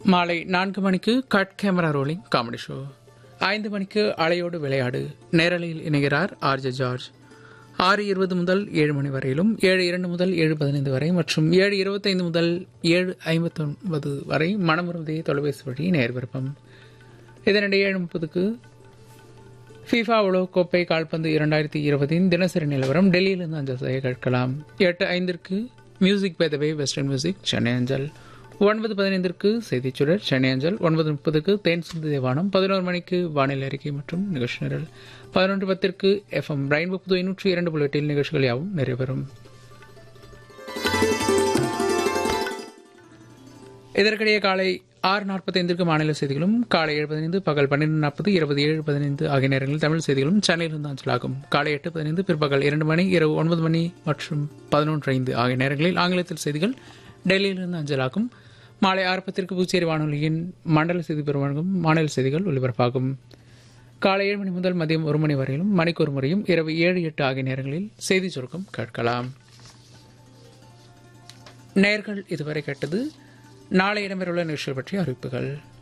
மாலை நான்கு மணிக்கு cut camera rolling comedy show ஐந்து மணிக்கு அலையோடு விளையாடு நேரலையில் இணைகிறார் ஆர்ஜே ஜார்ஜ் ஆறு இருபது முதல் ஏழு மணி வரையிலும் ஏழு இரண்டு முதல் ஏழு பதினைந்து வரை மற்றும் ஏழு இருபத்தைந்து முதல் ஏழு ஐம்பத்தொன்பது வரை மனமுருந்தைய தொலைபேசி வழி நேர் விருப்பம் இதனிடையே ஏழு முப்பதுக்கு ஃபீஃபா உலக கோப்பை கால்பந்து இரண்டாயிரத்தி இருபதின் தினசரி நிலவரம் டெல்லியிலிருந்து அஞ்சல் செய்ய கேட்கலாம் எட்டு ஐந்திற்கு music by the way western music Chennai அஞ்சல் ஒன்பது பதினைந்திற்கு செய்திச் சுடர் சென்னை அஞ்சல் ஒன்பது முப்பதுக்கு தேன் சிந்து தேவானம் பதினோரு மணிக்கு வானிலை அறிக்கை மற்றும் நிகழ்ச்சி நிரல் பதினொன்று பத்திற்கு எஃப்எம் ரெயின்போ புது நூற்றி இரண்டு புள்ளெட்டில் நிகழ்ச்சிகள் யாவும் நிறைவேறும் இதற்கிடையே காலை ஆறு நாற்பத்தைந்திற்கு மாநில செய்திகளும் காலை ஏழு பதினைந்து பகல் பன்னிரண்டு நாற்பது இருபது ஏழு பதினைந்து ஆகிய நேரங்களில் தமிழ் செய்திகளும் சென்னையிலிருந்து அஞ்சலாகும் காலை எட்டு பதினைந்து பிற்பகல் இரண்டு மணி இரவு ஒன்பது மணி மற்றும் பதினொன்று ஐந்து ஆகிய நேரங்களில் ஆங்கிலத்தில் செய்திகள் டெல்லியிலிருந்து அஞ்சலாகும் மாலை ஆறு பத்திற்கு புதுச்சேரி வானொலியின் மண்டல செய்தி பெருமழகும் மாநில செய்திகள் ஒலிபரப்பாகும் காலை ஏழு மணி முதல் மதியம் ஒரு மணி வரையிலும் மணிக்கு ஒரு முறையும் இரவு ஏழு எட்டு ஆகிய நேரங்களில் செய்தி சுருக்கம் கேட்கலாம் நேர்கள் இதுவரை கேட்டது நாளை இடம்பெறவுள்ள நிகழ்ச்சிகள் பற்றிய அறிவிப்புகள்